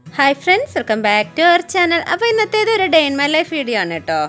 hi friends welcome back to our channel അപ്പോൾ ഇന്നത്തേത് ഒരു day in my life video ആണ് കേട്ടോ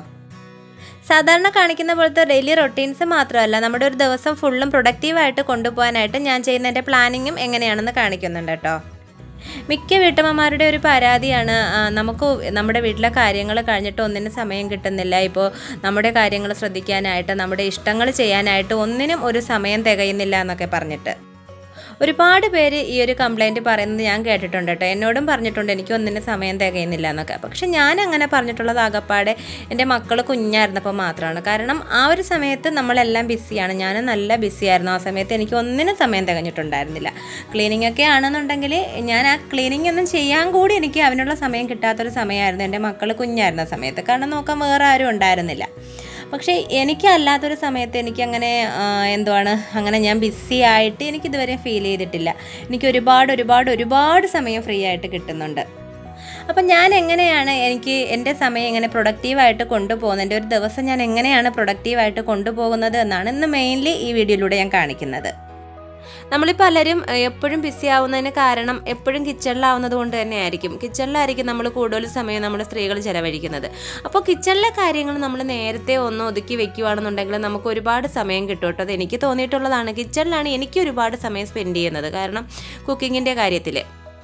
സാധാരണ കാണിക്കുന്ന പോലത്തെ ഡെയിലി റൊട്ടീൻസ് മാത്രമല്ല നമ്മുടെ ഒരു ദിവസം ഫുള്ളും പ്രൊഡക്റ്റീവായിട്ട് കൊണ്ടുപോകാനായിട്ട് ഞാൻ ചെയ്യുന്ന എൻ്റെ പ്ലാനിങ്ങും എങ്ങനെയാണെന്ന് കാണിക്കുന്നുണ്ട് കേട്ടോ മിക്ക വീട്ടമ്മമാരുടെ ഒരു പരാതിയാണ് ആ, നമുക്ക് നമ്മുടെ വീട്ടിലെ കാര്യങ്ങൾ കഴിഞ്ഞിട്ട് ഒന്നിനും സമയം കിട്ടുന്നില്ല ഇപ്പോൾ നമ്മുടെ കാര്യങ്ങൾ ശ്രദ്ധിക്കാനായിട്ട് നമ്മുടെ ഇഷ്ടങ്ങൾ ചെയ്യാനായിട്ട് ഒന്നിനും ഒരു സമയം തികയുന്നില്ല എന്നൊക്കെ പറഞ്ഞിട്ട് ഒരുപാട് പേര് ഈ ഒരു കംപ്ലൈൻറ്റ് പറയുന്നത് ഞാൻ കേട്ടിട്ടുണ്ട് കേട്ടോ എന്നോടും പറഞ്ഞിട്ടുണ്ട് എനിക്ക് ഒന്നിനും സമയം തികയുന്നില്ല എന്നൊക്കെ പക്ഷെ ഞാൻ അങ്ങനെ പറഞ്ഞിട്ടുള്ളത് ആകപ്പാടെ എൻ്റെ മക്കൾ കുഞ്ഞായിരുന്നപ്പോൾ മാത്രമാണ് കാരണം ആ ഒരു സമയത്ത് നമ്മളെല്ലാം ബിസിയാണ് ഞാൻ നല്ല ബിസിയായിരുന്നു ആ സമയത്ത് എനിക്ക് ഒന്നിനും സമയം തികഞ്ഞിട്ടുണ്ടായിരുന്നില്ല ക്ലീനിങ് ഒക്കെ ആണെന്നുണ്ടെങ്കിൽ ഞാൻ ആ ക്ലീനിങ് ഒന്നും ചെയ്യാൻ കൂടി എനിക്ക് അതിനുള്ള സമയം കിട്ടാത്തൊരു സമയമായിരുന്നു എൻ്റെ മക്കൾ കുഞ്ഞായിരുന്ന സമയത്ത് കാരണം നോക്കാൻ വേറെ ആരും ഉണ്ടായിരുന്നില്ല പക്ഷേ എനിക്കല്ലാത്തൊരു സമയത്ത് എനിക്കങ്ങനെ ആ, എന്തുവാണ് അങ്ങനെ ഞാൻ ബിസി ആയിട്ട് എനിക്കിതുവരെ ഫീൽ ചെയ്തിട്ടില്ല എനിക്ക് ഒരുപാട് ഒരുപാട് ഒരുപാട് സമയം ഫ്രീ ആയിട്ട് കിട്ടുന്നുണ്ട് അപ്പം ഞാൻ എങ്ങനെയാണ് എനിക്ക് എൻ്റെ സമയം എങ്ങനെ പ്രൊഡക്റ്റീവായിട്ട് കൊണ്ടുപോകുന്നത് എൻ്റെ ഒരു ദിവസം ഞാൻ എങ്ങനെയാണ് പ്രൊഡക്റ്റീവായിട്ട് കൊണ്ടുപോകുന്നത് എന്നാണ് ഇന്ന് മെയിൻലി ഈ വീഡിയോയിലൂടെ ഞാൻ കാണിക്കുന്നത് നമ്മളിൽ പലരും ഏഹ്, എപ്പോഴും ബിസി ആവുന്നതിന് കാരണം എപ്പോഴും കിച്ചണിലാവുന്നത് കൊണ്ട് തന്നെ ആയിരിക്കും കിച്ചണിലായിരിക്കും നമ്മൾ കൂടുതൽ സമയം നമ്മൾ സ്ത്രീകൾ ചിലവഴിക്കുന്നത് അപ്പോൾ കിച്ചണിലെ കാര്യങ്ങൾ നമ്മൾ നേരത്തെ ഒന്ന് ഒതുക്കി വെക്കുകയാണെന്നുണ്ടെങ്കിൽ നമുക്ക് ഒരുപാട് സമയം കിട്ടും കേട്ടോ അത് എനിക്ക് തോന്നിയിട്ടുള്ളതാണ് കിച്ചണിലാണ് എനിക്ക് ഒരുപാട് സമയം സ്പെൻഡ് ചെയ്യുന്നത് കാരണം കുക്കിങ്ങിൻ്റെ കാര്യത്തിൽ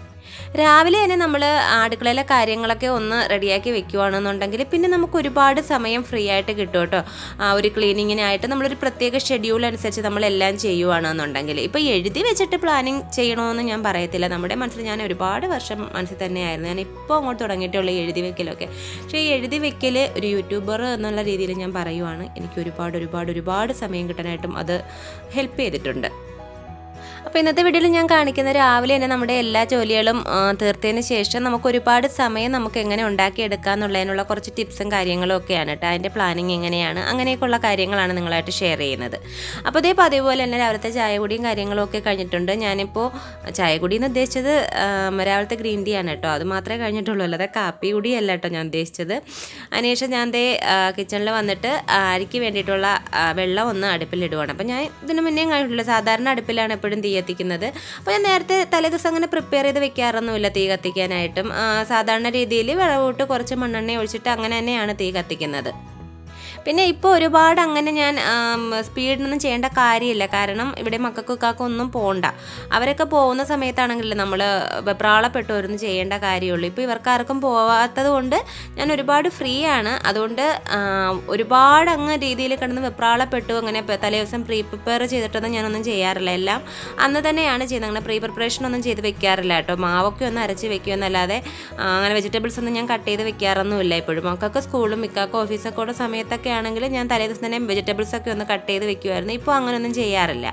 രാവിലെ തന്നെ നമ്മൾ അടുക്കളയിലെ കാര്യങ്ങളൊക്കെ ഒന്ന് റെഡിയാക്കി വെക്കുകയാണെന്നുണ്ടെങ്കിൽ പിന്നെ നമുക്ക് ഒരുപാട് സമയം ഫ്രീ ആയിട്ട് കിട്ടും കേട്ടോ ആ ഒരു ക്ലീനിങ്ങിനായിട്ട് നമ്മളൊരു പ്രത്യേക ഷെഡ്യൂൾ അനുസരിച്ച് നമ്മളെല്ലാം ചെയ്യുവാണെന്നുണ്ടെങ്കിൽ ഇപ്പോൾ എഴുതി വെച്ചിട്ട് പ്ലാനിങ് ചെയ്യണമെന്ന് ഞാൻ പറയത്തില്ല നമ്മുടെ മനസ്സിൽ ഞാൻ ഒരുപാട് വർഷം മനസ്സിൽ തന്നെയായിരുന്നു ഞാൻ ഇപ്പോൾ അങ്ങോട്ട് തുടങ്ങിയിട്ടുള്ള ഈ എഴുതി വെക്കലൊക്കെ പക്ഷേ ഈ എഴുതി വെക്കൽ ഒരു യൂട്യൂബർ എന്നുള്ള രീതിയിൽ ഞാൻ പറയുവാണ് എനിക്ക് ഒരുപാട് ഒരുപാട് ഒരുപാട് സമയം കിട്ടാനായിട്ടും അത് ഹെൽപ്പ് ചെയ്തിട്ടുണ്ട് അപ്പോൾ ഇന്നത്തെ വീഡിയോയിൽ ഞാൻ കാണിക്കുന്ന രാവിലെ തന്നെ നമ്മുടെ എല്ലാ ജോലികളും ആ, തീർത്തതിന് ശേഷം നമുക്ക് ഒരുപാട് സമയം നമുക്ക് എങ്ങനെ ഉണ്ടാക്കിയെടുക്കാം എന്നുള്ളതിനുള്ള കുറച്ച് ടിപ്സും കാര്യങ്ങളും ഒക്കെയാണ് കേട്ടോ അതിൻ്റെ പ്ലാനിങ് എങ്ങനെയാണ് അങ്ങനെയൊക്കെയുള്ള കാര്യങ്ങളാണ് നിങ്ങളായിട്ട് ഷെയർ ചെയ്യുന്നത് അപ്പോൾ ഇതേ പതിവ് പോലെ തന്നെ രാവിലത്തെ ചായ കുടിയും കാര്യങ്ങളും ഒക്കെ കഴിഞ്ഞിട്ടുണ്ട് ഞാനിപ്പോൾ ചായ കുടി എന്ന് ഉദ്ദേശിച്ചത് ആ, രാവിലത്തെ ഗ്രീൻ ടീ ആണ് കേട്ടോ അത് മാത്രമേ കഴിഞ്ഞിട്ടുള്ളൂ അല്ലാതെ കാപ്പി കുടിയല്ല കേട്ടോ ഞാൻ ഉദ്ദേശിച്ചത് അതിനുശേഷം ഞാൻ ദേ കിച്ചണിൽ വന്നിട്ട് ആ, അരിക്ക് വേണ്ടിയിട്ടുള്ള ആ, വെള്ളം ഒന്ന് അടുപ്പിലിടുവാണ് അപ്പോൾ ഞാൻ ഇതിന് മുന്നേ കഴിഞ്ഞിട്ടില്ല സാധാരണ അടുപ്പിലാണ് എപ്പോഴും തീ കത്തിക്കുന്നത് അപ്പോൾ ഞാൻ നേരത്തെ തലേദിവസം അങ്ങനെ പ്രിപ്പയർ ചെയ്ത് വെക്കാറൊന്നുമില്ല തീ കത്തിക്കാനായിട്ടും ആ, സാധാരണ രീതിയിൽ വിറവോട്ട് കുറച്ച് മണ്ണെണ്ണ ഒഴിച്ചിട്ട് അങ്ങനെ തന്നെയാണ് തീ കത്തിക്കുന്നത് പിന്നെ ഇപ്പോൾ ഒരുപാട് അങ്ങനെ ഞാൻ സ്പീഡിനൊന്നും ചെയ്യേണ്ട കാര്യമില്ല കാരണം ഇവിടെ മക്കൾക്കൊക്കെ ഒന്നും പോകണ്ട അവരൊക്കെ പോകുന്ന സമയത്താണെങ്കിൽ നമ്മൾ വെപ്രാളപ്പെട്ട് ഓരോന്നും ചെയ്യേണ്ട കാര്യമുള്ളൂ ഇപ്പോൾ ഇവർക്കാർക്കും പോവാത്തത് കൊണ്ട് ഞാൻ ഒരുപാട് ഫ്രീ ആണ് അതുകൊണ്ട് ആ, ഒരുപാട് അങ്ങ് രീതിയിൽ കിടന്ന് വെപ്രാളപ്പെട്ടു അങ്ങനെ പ- തലേദിവസം പ്രീ പ്രിപ്പയർ ചെയ്തിട്ടൊന്നും ഞാനൊന്നും ചെയ്യാറില്ല എല്ലാം അന്ന് തന്നെയാണ് ചെയ്യുന്നത് അങ്ങനെ പ്രീ പ്രിപ്പറേഷൻ ഒന്നും ചെയ്ത് വെക്കാറില്ല കേട്ടോ മാവൊക്കെ ഒന്ന് അരച്ച് വെക്കുമെന്നല്ലാതെ ആ, അങ്ങനെ വെജിറ്റബിൾസ് ഒന്നും ഞാൻ കട്ട് ചെയ്ത് വെക്കാറൊന്നുമില്ല ഇപ്പോഴും മക്കൾക്ക് സ്കൂളും മിക്കാക്കും ഓഫീസൊക്കെ ഉള്ള സമയത്തൊക്കെ ആണെങ്കിൽ ഞാൻ തലേദിവസം തന്നെ വെജിറ്റബിൾസ് ഒക്കെ ഒന്ന് കട്ട് ചെയ്ത് വെക്കുമായിരുന്നു ഇപ്പോൾ അങ്ങനെയൊന്നും ചെയ്യാറില്ല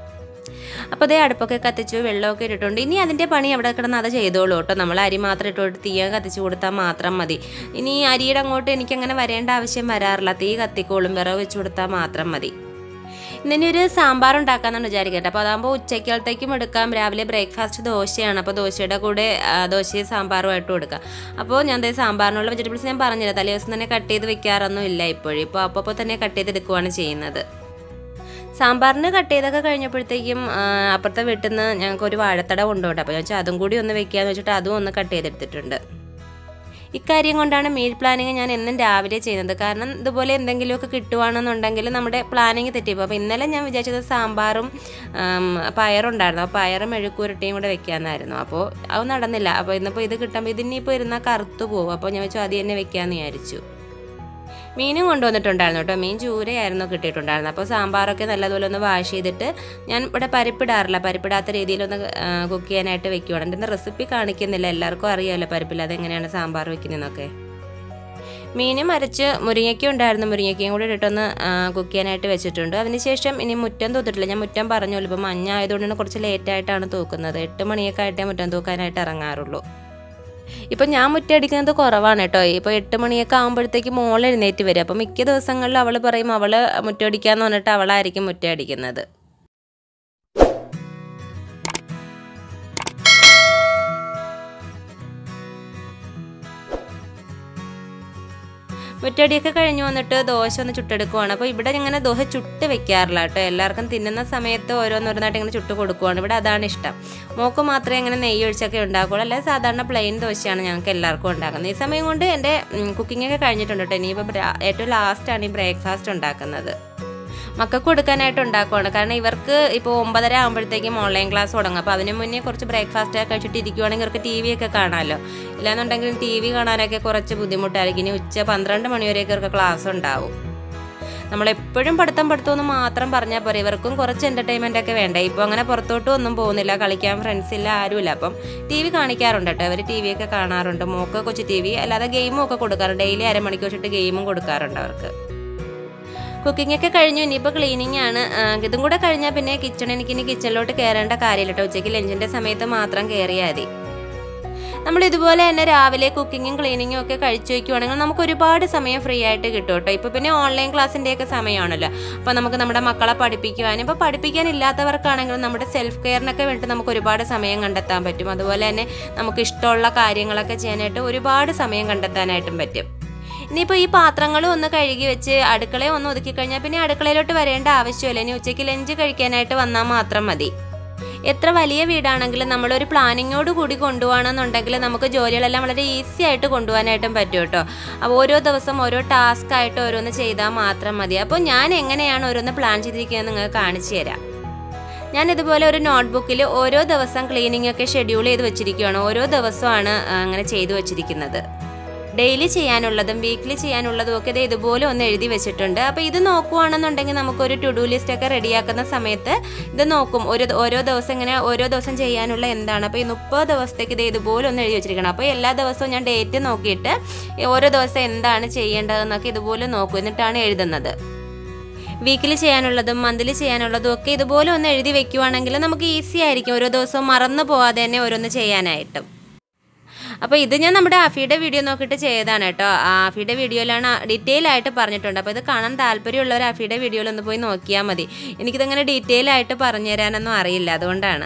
അപ്പോൾ അതേ അടുപ്പൊക്കെ കത്തിച്ചു വെള്ളമൊക്കെ ഇട്ടിട്ടുണ്ട് ഇനി അതിൻ്റെ പണി അവിടെ കിടന്ന് അത് ചെയ്തോളൂ കേട്ടോ നമ്മൾ അരി മാത്രം ഇട്ടോട്ട് തീയ കത്തിച്ചു കൊടുത്താൽ മാത്രം മതി ഇനി അരിയുടെ അങ്ങോട്ട് എനിക്കങ്ങനെ വരേണ്ട ആവശ്യം വരാറില്ല തീ കത്തിക്കോളും വിറവ് വെച്ച് കൊടുത്താൽ മാത്രം മതി ഇന്നിനി ഒരു സാമ്പാർ ഉണ്ടാക്കാന്നാണ് വിചാരിക്കട്ടെ അപ്പോൾ അതാകുമ്പോൾ ഉച്ചയ്ക്കലത്തേക്കും എടുക്കാം രാവിലെ ബ്രേക്ക്ഫാസ്റ്റ് ദോശയാണ് അപ്പോൾ ദോശയുടെ കൂടെ ആ, ദോശയും സാമ്പാറുമായിട്ടും എടുക്കാം അപ്പോൾ ഞാൻ ദേ സാമ്പാറിനുള്ള വെജിറ്റബിൾസ് ഞാൻ പറഞ്ഞില്ല തലേ ദിവസം തന്നെ കട്ട് ചെയ്ത് വെക്കാറൊന്നും ഇല്ല ഇപ്പോഴും ഇപ്പോൾ അപ്പോൾ അപ്പോൾ തന്നെ കട്ട് ചെയ്ത് എടുക്കുവാണ് ചെയ്യുന്നത് സാമ്പാറിന് കട്ട് ചെയ്തൊക്കെ കഴിഞ്ഞപ്പോഴത്തേക്കും ആ, അപ്പുറത്തെ വീട്ടിൽ നിന്ന് ഞങ്ങൾക്ക് ഒരു വാഴത്തട കൊണ്ടുപോട്ടെ അപ്പോൾ ഞാൻ വെച്ചാൽ അതും കൂടി ഒന്ന് വെക്കാന്ന് വെച്ചിട്ട് അതും ഒന്ന് കട്ട് ചെയ്തെടുത്തിട്ടുണ്ട് ഇക്കാര്യം കൊണ്ടാണ് മീൽ പ്ലാനിങ് ഞാൻ എന്നും രാവിലെ ചെയ്യുന്നത് കാരണം ഇതുപോലെ എന്തെങ്കിലുമൊക്കെ കിട്ടുവാണെന്നുണ്ടെങ്കിൽ നമ്മുടെ പ്ലാനിങ് തെറ്റിപ്പോൾ അപ്പോൾ ഇന്നലെ ഞാൻ വിചാരിച്ചത് സാമ്പാറും ആം, പയറുണ്ടായിരുന്നു അപ്പോൾ പയറും മെഴുക്കുരട്ടിയും കൂടെ വെക്കാമെന്നായിരുന്നു അപ്പോൾ അത് നടന്നില്ല അപ്പോൾ ഇന്നിപ്പോൾ ഇത് കിട്ടുമ്പോൾ ഇതിനിപ്പോൾ ഇരുന്നാൽ കറുത്തു പോകും അപ്പോൾ ഞാൻ വെച്ചു അത് തന്നെ വെക്കാമെന്ന് വിചാരിച്ചു മീനും കൊണ്ടുവന്നിട്ടുണ്ടായിരുന്നു കേട്ടോ മീൻ ചൂരയായിരുന്നു കിട്ടിയിട്ടുണ്ടായിരുന്നു അപ്പോൾ സാമ്പാറൊക്കെ നല്ലതുപോലെ ഒന്ന് വാഷ് ചെയ്തിട്ട് ഞാൻ ഇവിടെ പരിപ്പിടാറില്ല പരിപ്പിടാത്ത രീതിയിലൊന്ന് കുക്ക് ചെയ്യാനായിട്ട് വെക്കുവാണ് എൻ്റെ റെസിപ്പി കാണിക്കുന്നില്ല എല്ലാവർക്കും അറിയാമല്ലോ പരിപ്പില്ലാതെ എങ്ങനെയാണ് സാമ്പാർ വെക്കുന്നതെന്നൊക്കെ മീനും അരച്ച് മുരിങ്ങയ്ക്ക ഉണ്ടായിരുന്നു മുരിങ്ങയ്ക്കയും കൂടി ഇട്ടൊന്ന് കുക്ക് ചെയ്യാനായിട്ട് വെച്ചിട്ടുണ്ട് അതിനുശേഷം ഇനി മുറ്റം തൂത്തിട്ടില്ല ഞാൻ മുറ്റം പറഞ്ഞല്ലോ ഇപ്പോൾ മഞ്ഞ ആയതുകൊണ്ടാണ് കുറച്ച് ലേറ്റായിട്ടാണ് തൂക്കുന്നത് എട്ട് മണിയൊക്കെ ആയിട്ടേ മുറ്റം തൂക്കാനായിട്ട് ഇറങ്ങാറുള്ളൂ ഇപ്പം ഞാൻ മുറ്റടിക്കുന്നത് കുറവാണ് കേട്ടോ ഇപ്പോൾ എട്ട് മണിയൊക്കെ ആകുമ്പോഴത്തേക്ക് മോൾ എഴുന്നേറ്റ് വരും അപ്പം മിക്ക ദിവസങ്ങളിൽ അവൾ പറയും അവൾ മുറ്റടിക്കാന്ന് പറഞ്ഞിട്ട് അവളായിരിക്കും മുറ്റടിക്കുന്നത് മുറ്റടിയൊക്കെ കഴിഞ്ഞ് വന്നിട്ട് ദോശ ഒന്ന് ചുട്ടെടുക്കുവാണ് അപ്പോൾ ഇവിടെ ഇങ്ങനെ ദോശ ചുട്ട് വെക്കാറില്ല കേട്ടോ എല്ലാവർക്കും തിന്നുന്ന സമയത്ത് ഓരോന്നോരോന്നായിട്ട് ഇങ്ങനെ ചുട്ട് കൊടുക്കുവാണ് ഇവിടെ അതാണ് ഇഷ്ടം മോക്ക് മാത്രമേ അങ്ങനെ നെയ്യ് ഒഴിച്ചൊക്കെ ഉണ്ടാക്കുകയുള്ളൂ അല്ലെങ്കിൽ സാധാരണ പ്ലെയിൻ ദോശയാണ് ഞങ്ങൾക്ക് എല്ലാവർക്കും ഉണ്ടാക്കുന്നത് ഈ സമയം കൊണ്ട് എൻ്റെ കുക്കിംഗ് ഒക്കെ കഴിഞ്ഞിട്ടുണ്ട് കേട്ടോ ഇനിയിപ്പോൾ ബ്രാ- ഏറ്റവും ലാസ്റ്റാണ് ഈ ബ്രേക്ക്ഫാസ്റ്റ് ഉണ്ടാക്കുന്നത് മക്കൾക്ക് കൊടുക്കാനായിട്ട് ഉണ്ടാക്കുവാണ് കാരണം ഇവർക്ക് ഇപ്പോൾ ഒമ്പതര ആകുമ്പോഴത്തേക്കും ഓൺലൈൻ ക്ലാസ് തുടങ്ങും അപ്പോൾ അതിന് മുന്നേ കുറച്ച് ബ്രേക്ക്ഫാസ്റ്റ് ഒക്കെ കഴിച്ചിട്ട് ഇരിക്കുവാണെങ്കിൽ ഇവർക്ക് ടി വി ഒക്കെ കാണാമല്ലോ ഇല്ലാന്നുണ്ടെങ്കിൽ ടി വി കാണാനൊക്കെ കുറച്ച് ബുദ്ധിമുട്ടായിരിക്കും ഇനി ഉച്ച പന്ത്രണ്ട് മണിവരെയൊക്കെ ഇവർക്ക് ക്ലാസ് ഉണ്ടാവും നമ്മളെപ്പോഴും പഠിത്തം പഠിത്തം എന്ന് മാത്രം പറഞ്ഞാൽ പോരെ ഇവർക്കും കുറച്ച് എൻ്റർടൈൻമെൻ്റ് ഒക്കെ വേണ്ടേ ഇപ്പോൾ അങ്ങനെ പുറത്തോട്ടും ഒന്നും പോകുന്നില്ല കളിക്കാൻ ഫ്രണ്ട്സ് ഇല്ല ആരുമില്ല അപ്പം ടി വി കാണിക്കാറുണ്ട് കേട്ടോ ഇവർ ടി വി ഒക്കെ കാണാറുണ്ട് മോക്ക് കൊച്ചു ടി വി അല്ലാതെ ഗെയിമും ഒക്കെ കൊടുക്കാറുണ്ട് ഡെയിലി അരമണിക്കൂർ വെച്ചിട്ട് ഗെയിമും കൊടുക്കാറുണ്ട് അവർക്ക് കുക്കിംഗ് ഒക്കെ കഴിഞ്ഞു ഇനിയിപ്പോൾ ക്ലീനിങ് ആണ് ആ, ഇതും കൂടെ കഴിഞ്ഞാൽ പിന്നെ കിച്ചൺ എനിക്ക് ഇനി കിച്ചണിലോട്ട് കയറേണ്ട കാര്യമില്ല കേട്ടോ ഉച്ചയ്ക്ക് ലഞ്ചിൻ്റെ സമയത്ത് മാത്രം കയറിയാൽ മതി നമ്മൾ ഇതുപോലെ തന്നെ രാവിലെ കുക്കിങ്ങും ക്ലീനിങ്ങും ഒക്കെ കഴിച്ചു വയ്ക്കുവാണെങ്കിൽ നമുക്ക് ഒരുപാട് സമയം ഫ്രീ ആയിട്ട് കിട്ടും കേട്ടോ ഇപ്പോൾ പിന്നെ ഓൺലൈൻ ക്ലാസ്സിൻ്റെയൊക്കെ സമയമാണല്ലോ അപ്പോൾ നമുക്ക് നമ്മുടെ മക്കളെ പഠിപ്പിക്കുവാനും ഇപ്പോൾ പഠിപ്പിക്കാനില്ലാത്തവർക്കാണെങ്കിലും നമ്മുടെ സെൽഫ് കെയറിനൊക്കെ വേണ്ടി നമുക്ക് ഒരുപാട് സമയം കണ്ടെത്താൻ പറ്റും അതുപോലെ തന്നെ നമുക്ക് ഇഷ്ടമുള്ള കാര്യങ്ങളൊക്കെ ചെയ്യാനായിട്ട് ഒരുപാട് സമയം കണ്ടെത്താനായിട്ടും പറ്റും ഇനിയിപ്പോൾ ഈ പാത്രങ്ങളും ഒന്ന് കഴുകി വെച്ച് അടുക്കളയെ ഒന്ന് ഒതുക്കി കഴിഞ്ഞാൽ പിന്നെ അടുക്കളയിലോട്ട് വരേണ്ട ആവശ്യമില്ല ഇനി ഉച്ചയ്ക്ക് ലഞ്ച് കഴിക്കാനായിട്ട് വന്നാൽ മാത്രം മതി എത്ര വലിയ വീടാണെങ്കിലും നമ്മളൊരു പ്ലാനിങ്ങോട് കൂടി കൊണ്ടുപോകണമെന്നുണ്ടെങ്കിൽ നമുക്ക് ജോലികളെല്ലാം വളരെ ഈസി ആയിട്ട് കൊണ്ടുപോകാനായിട്ടും പറ്റും കേട്ടോ അപ്പോൾ ഓരോ ദിവസം ഓരോ ടാസ്ക് ആയിട്ട് ഓരോന്ന് ചെയ്താൽ മാത്രം മതി അപ്പോൾ ഞാൻ എങ്ങനെയാണ് ഓരോന്ന് പ്ലാൻ ചെയ്തിരിക്കുന്നത് നിങ്ങൾക്ക് കാണിച്ചു തരാം ഞാൻ ഇതുപോലെ ഒരു നോട്ട്ബുക്കിൽ ഓരോ ദിവസം ക്ലീനിങ് ഒക്കെ ഷെഡ്യൂൾ ചെയ്ത് വെച്ചിരിക്കുകയാണ് ഓരോ ദിവസമാണ് ആ, അങ്ങനെ ചെയ്തു വെച്ചിരിക്കുന്നത് ഡെയിലി ചെയ്യാനുള്ളതും വീക്ക്ലി ചെയ്യാനുള്ളതും ഒക്കെ ഇത് ഇതുപോലെ ഒന്ന് എഴുതി വെച്ചിട്ടുണ്ട് അപ്പോൾ ഇത് നോക്കുവാണെന്നുണ്ടെങ്കിൽ നമുക്കൊരു ടു ഡു ലിസ്റ്റ് ഒക്കെ റെഡിയാക്കുന്ന സമയത്ത് ഇത് നോക്കും ഒരു ഓരോ ദിവസം ഇങ്ങനെ ഓരോ ദിവസം ചെയ്യാനുള്ള എന്താണ് അപ്പോൾ ഈ മുപ്പത് ദിവസത്തേക്ക് ഇത് ഇതുപോലെ ഒന്ന് എഴുതി വെച്ചിരിക്കണം അപ്പോൾ എല്ലാ ദിവസവും ഞാൻ ഡേറ്റ് നോക്കിയിട്ട് ഓരോ ദിവസം എന്താണ് ചെയ്യേണ്ടതെന്നൊക്കെ ഇതുപോലെ നോക്കും എന്നിട്ടാണ് എഴുതുന്നത് വീക്കിലി ചെയ്യാനുള്ളതും മന്ത്ലി ചെയ്യാനുള്ളതും ഒക്കെ ഇതുപോലെ ഒന്ന് എഴുതി വെക്കുവാണെങ്കിൽ നമുക്ക് ഈസി ആയിരിക്കും ഓരോ ദിവസവും മറന്നു പോവാതെ തന്നെ ഓരോന്ന് ചെയ്യാനായിട്ടും അപ്പോൾ ഇത് ഞാൻ നമ്മുടെ ആഫിയുടെ വീഡിയോ നോക്കിയിട്ട് ചെയ്തതാണ് കേട്ടോ ആഫിയുടെ വീഡിയോയിലാണ് ഡീറ്റെയിൽ ആയിട്ട് പറഞ്ഞിട്ടുണ്ട് അപ്പോൾ ഇത് കാണാൻ താല്പര്യമുള്ളവർ ആഫിയുടെ വീഡിയോയിൽ ഒന്ന് പോയി നോക്കിയാൽ മതി എനിക്കിതങ്ങനെ ഡീറ്റെയിൽ ആയിട്ട് പറഞ്ഞു തരാനൊന്നും അറിയില്ല അതുകൊണ്ടാണ്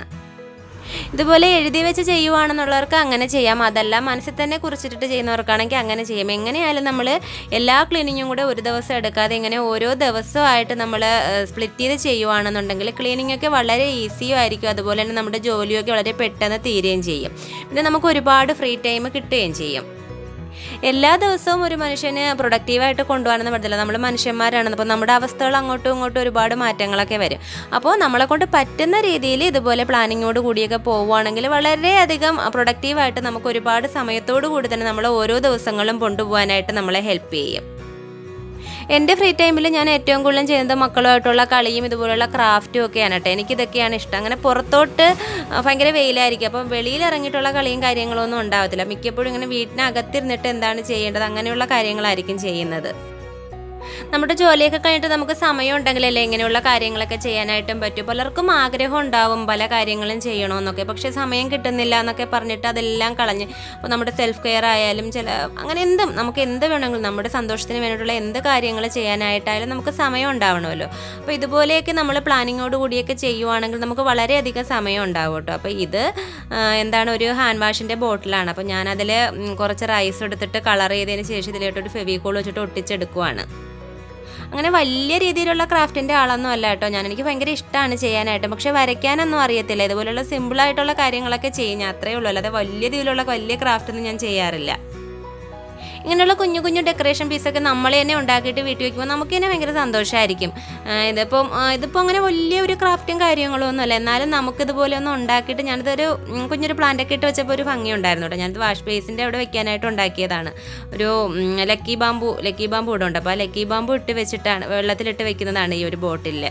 ഇതുപോലെ എഴുതി വെച്ച് ചെയ്യുവാണെന്നുള്ളവർക്ക് അങ്ങനെ ചെയ്യാം അതല്ല മനസ്സിൽ തന്നെ കുറിച്ചിട്ടിട്ട് ചെയ്യുന്നവർക്കാണെങ്കിൽ അങ്ങനെ ചെയ്യാം എങ്ങനെയായാലും നമ്മൾ എല്ലാ ക്ലീനിങ്ങും കൂടെ ഒരു ദിവസം എടുക്കാതെ ഇങ്ങനെ ഓരോ ദിവസമായിട്ട് നമ്മൾ സ്പ്ലിറ്റ് ചെയ്ത് ചെയ്യുവാണെന്നുണ്ടെങ്കിൽ ക്ലീനിങ് ഒക്കെ വളരെ ഈസിയും ആയിരിക്കും അതുപോലെ തന്നെ നമ്മുടെ ജോലിയൊക്കെ വളരെ പെട്ടെന്ന് തീരുകയും ചെയ്യും പിന്നെ നമുക്ക് ഒരുപാട് ഫ്രീ ടൈം കിട്ടുകയും ചെയ്യും എല്ലാ ദിവസവും ഒരു മനുഷ്യന് പ്രൊഡക്റ്റീവായിട്ട് കൊണ്ടുപോകാനെന്ന് പറ്റില്ല നമ്മൾ മനുഷ്യന്മാരാണ് അപ്പോൾ നമ്മുടെ അവസ്ഥകൾ അങ്ങോട്ടും ഇങ്ങോട്ടും ഒരുപാട് മാറ്റങ്ങളൊക്കെ വരും അപ്പോൾ നമ്മളെ കൊണ്ട് പറ്റുന്ന രീതിയിൽ ഇതുപോലെ പ്ലാനിങ്ങോട് കൂടിയൊക്കെ പോവുകയാണെങ്കിൽ വളരെയധികം പ്രൊഡക്റ്റീവായിട്ട് നമുക്ക് ഒരുപാട് സമയത്തോടു കൂടി തന്നെ നമ്മൾ ഓരോ ദിവസങ്ങളും കൊണ്ടുപോകാനായിട്ട് നമ്മളെ ഹെൽപ്പ് ചെയ്യും എൻ്റെ ഫ്രീ ടൈമിൽ ഞാൻ ഏറ്റവും കൂടുതൽ ചെയ്യുന്നത് മക്കളുമായിട്ടുള്ള കളിയും ഇതുപോലുള്ള ക്രാഫ്റ്റും ഒക്കെയാണ് കേട്ടോ എനിക്കിതൊക്കെയാണ് ഇഷ്ടം അങ്ങനെ പുറത്തോട്ട് ആ, ഭയങ്കര വെയിലായിരിക്കും അപ്പം വെളിയിൽ ഇറങ്ങിയിട്ടുള്ള കളിയും കാര്യങ്ങളൊന്നും ഉണ്ടാവത്തില്ല മിക്കപ്പോഴും ഇങ്ങനെ വീട്ടിനകത്തിരുന്നിട്ട് എന്താണ് ചെയ്യേണ്ടത് അങ്ങനെയുള്ള കാര്യങ്ങളായിരിക്കും ചെയ്യുന്നത് നമ്മുടെ ജോലിയൊക്കെ കഴിഞ്ഞിട്ട് നമുക്ക് സമയം ഉണ്ടെങ്കിലല്ലേ ഇങ്ങനെയുള്ള കാര്യങ്ങളൊക്കെ ചെയ്യാനായിട്ടും പറ്റും പലർക്കും ആഗ്രഹം ഉണ്ടാവും പല കാര്യങ്ങളും ചെയ്യണമെന്നൊക്കെ പക്ഷേ സമയം കിട്ടുന്നില്ല എന്നൊക്കെ പറഞ്ഞിട്ട് അതെല്ലാം കളഞ്ഞ് അപ്പോൾ നമ്മുടെ സെൽഫ് കെയർ ആയാലും ചില അങ്ങനെ എന്തും നമുക്ക് എന്ത് വേണമെങ്കിലും നമ്മുടെ സന്തോഷത്തിന് വേണ്ടിയിട്ടുള്ള എന്ത് കാര്യങ്ങൾ ചെയ്യാനായിട്ടായാലും നമുക്ക് സമയം ഉണ്ടാവണമല്ലോ അപ്പോൾ ഇതുപോലെയൊക്കെ നമ്മൾ പ്ലാനിങ്ങോട് കൂടിയൊക്കെ ചെയ്യുവാണെങ്കിൽ നമുക്ക് വളരെയധികം സമയം ഉണ്ടാവും കേട്ടോ അപ്പോൾ ഇത് ആ, എന്താണ് ഒരു ഹാൻഡ് വാഷിൻ്റെ ബോട്ടിലാണ് അപ്പോൾ ഞാനതിൽ കുറച്ച് റൈസ് എടുത്തിട്ട് കളർ ചെയ്തതിന് ശേഷം ഇതിലോട്ടൊരു ഫെവിക്കോൾ വെച്ചിട്ട് ഒട്ടിച്ചെടുക്കുവാണ് അങ്ങനെ വലിയ രീതിയിലുള്ള ക്രാഫ്റ്റിൻ്റെ ആളൊന്നും അല്ല കേട്ടോ ഞാൻ എനിക്ക് ഭയങ്കര ഇഷ്ടമാണ് ചെയ്യാനായിട്ട് പക്ഷേ വരയ്ക്കാനൊന്നും അറിയത്തില്ല ഇതുപോലുള്ള സിമ്പിളായിട്ടുള്ള കാര്യങ്ങളൊക്കെ ചെയ്യും ഞാൻ അത്രയേ ഉള്ളൂ അല്ലാതെ വലിയ രീതിയിലുള്ള വലിയ ക്രാഫ്റ്റ് ഒന്നും ഞാൻ ചെയ്യാറില്ല ഇങ്ങനെയുള്ള കുഞ്ഞു കുഞ്ഞു ഡെക്കറേഷൻ പീസൊക്കെ നമ്മൾ തന്നെ ഉണ്ടാക്കിയിട്ട് വീട്ടിൽ വയ്ക്കുമ്പോൾ നമുക്ക് തന്നെ ഭയങ്കര സന്തോഷമായിരിക്കും ആ, ഇതിപ്പം ആ, ഇതിപ്പോൾ അങ്ങനെ വലിയ ഒരു ക്രാഫ്റ്റും കാര്യങ്ങളും ഒന്നുമല്ല എന്നാലും നമുക്കിതുപോലെ ഒന്ന് ഉണ്ടാക്കിയിട്ട് ഞാനിതൊരു ഉം, കുഞ്ഞൊരു പ്ലാന്റ് ഒക്കെ ഇട്ട് വെച്ചപ്പോൾ ഒരു ഭംഗി ഉണ്ടായിരുന്നു കേട്ടോ ഞാനിത് വാഷ് ബേസിൻ്റെ അവിടെ വെക്കാനായിട്ട് ഉണ്ടാക്കിയതാണ് ഒരു ഉം, ലക്കി ബാമ്പു ലക്കി ബാമ്പു ഇവിടെ ഉണ്ട് അപ്പോൾ ആ ലക്കി ബാമ്പു ഇട്ട് വെച്ചിട്ടാണ് വെള്ളത്തിലിട്ട് വെക്കുന്നതാണ് ഈ ഒരു ബോട്ടിൽ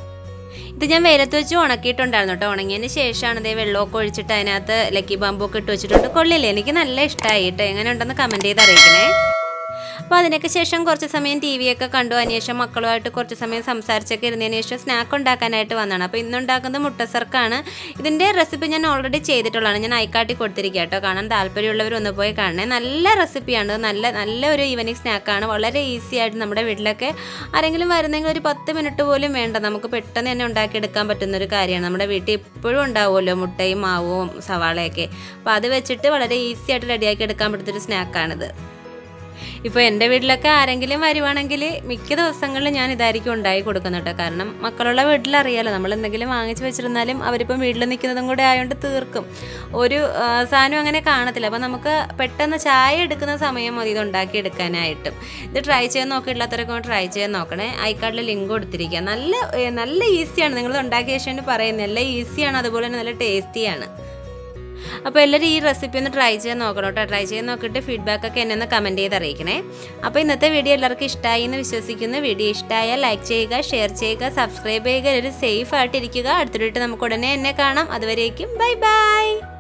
ഇത് ഞാൻ വെയിലത്ത് വെച്ച് ഉണക്കിയിട്ടുണ്ടായിരുന്നു കേട്ടോ ഉണങ്ങിയതിന് ശേഷമാണ് ഇതേ വെള്ളമൊക്കെ ഒഴിച്ചിട്ട് അതിനകത്ത് ലക്കി ബാമ്പൊക്കെ ഇട്ട് വെച്ചിട്ടുണ്ട് കൊള്ളില്ലേ എനിക്ക് നല്ല ഇഷ്ടമായി കേട്ടോ എങ്ങനെ ഉണ്ടെന്ന് കമൻറ്റ് ചെയ്ത് അറിയിക്കണേ അപ്പോൾ അതിനൊക്കെ ശേഷം കുറച്ച് സമയം ടി വി ഒക്കെ കണ്ടു അതിന് ശേഷം മക്കളുമായിട്ട് കുറച്ച് സമയം സംസാരിച്ചൊക്കെ ഇരുന്നതിന് ശേഷം സ്നാക്ക് ഉണ്ടാക്കാനായിട്ട് വന്നതാണ് അപ്പോൾ ഇന്നുണ്ടാക്കുന്നത് മുട്ടസർക്കാണ് ഇതിൻ്റെ റെസിപ്പി ഞാൻ ഓൾറെഡി ചെയ്തിട്ടുള്ളതാണ് ഞാൻ അയക്കാട്ടി കൊടുത്തിരിക്കുക കേട്ടോ കാണാൻ താല്പര്യമുള്ളവർ ഒന്ന് പോയി കാണണേ നല്ല റെസിപ്പിയാണ് നല്ല നല്ല ഒരു ഈവനിങ് സ്നാക്കാണ് വളരെ ഈസി ആയിട്ട് നമ്മുടെ വീട്ടിലൊക്കെ ആരെങ്കിലും വരുന്നെങ്കിൽ ഒരു പത്ത് മിനിറ്റ് പോലും വേണ്ട നമുക്ക് പെട്ടെന്ന് തന്നെ ഉണ്ടാക്കിയെടുക്കാൻ പറ്റുന്ന ഒരു കാര്യമാണ് നമ്മുടെ വീട്ടിൽ ഇപ്പോഴും ഉണ്ടാവുമല്ലോ മുട്ടയും മാവും സവാളയൊക്കെ അപ്പോൾ അത് വെച്ചിട്ട് വളരെ ഈസി ആയിട്ട് റെഡിയാക്കി എടുക്കാൻ പറ്റുന്നൊരു സ്നാക്കാണിത് ഇപ്പോൾ എൻ്റെ വീട്ടിലൊക്കെ ആരെങ്കിലും വരുവാണെങ്കിൽ മിക്ക ദിവസങ്ങളിലും ഞാൻ ഇതായിരിക്കും ഉണ്ടാക്കി കൊടുക്കുന്നത് കേട്ടോ കാരണം മക്കളുള്ള വീട്ടിലറിയാലോ നമ്മൾ എന്തെങ്കിലും വാങ്ങിച്ച് വെച്ചിരുന്നാലും അവരിപ്പം വീട്ടിൽ നിൽക്കുന്നതും കൂടെ ആയതുകൊണ്ട് തീർക്കും ഒരു ആ, സാധനം അങ്ങനെ കാണത്തില്ല അപ്പോൾ നമുക്ക് പെട്ടെന്ന് ചായ എടുക്കുന്ന സമയം മതി ഇത് ഉണ്ടാക്കി എടുക്കാനായിട്ടും ഇത് ട്രൈ ചെയ്യാൻ നോക്കിയില്ലാത്തവരൊക്കെ ഒന്ന് ട്രൈ ചെയ്യാൻ നോക്കണേ ഐക്കാർഡിൽ ലിങ്ക് കൊടുത്തിരിക്കുക നല്ല ഏ, നല്ല ഈസിയാണ് നിങ്ങൾ ഉണ്ടാക്കിയ ശേഷം പറയുന്നത് നല്ല ഈസിയാണ് അതുപോലെ തന്നെ നല്ല ടേസ്റ്റിയാണ് അപ്പോൾ എല്ലാവരും ഈ റെസിപ്പി ഒന്ന് ട്രൈ ചെയ്യാൻ നോക്കണം കേട്ടോ ട്രൈ ചെയ്ത് നോക്കിയിട്ട് ഫീഡ്ബാക്ക് ഒക്കെ എന്നെ ഒന്ന് കമൻറ്റ് ചെയ്ത് അറിയിക്കണേ അപ്പോൾ ഇന്നത്തെ വീഡിയോ എല്ലാവർക്കും ഇഷ്ടമായി എന്ന് വിശ്വസിക്കുന്നു വീഡിയോ ഇഷ്ടമായാൽ ലൈക്ക് ചെയ്യുക ഷെയർ ചെയ്യുക സബ്സ്ക്രൈബ് ചെയ്യുക ഒരു സേഫ് ആയിട്ടിരിക്കുക അടുത്തൊരു നമുക്ക് ഉടനെ എന്നെ കാണാം അതുവരേക്കും ബൈ ബൈ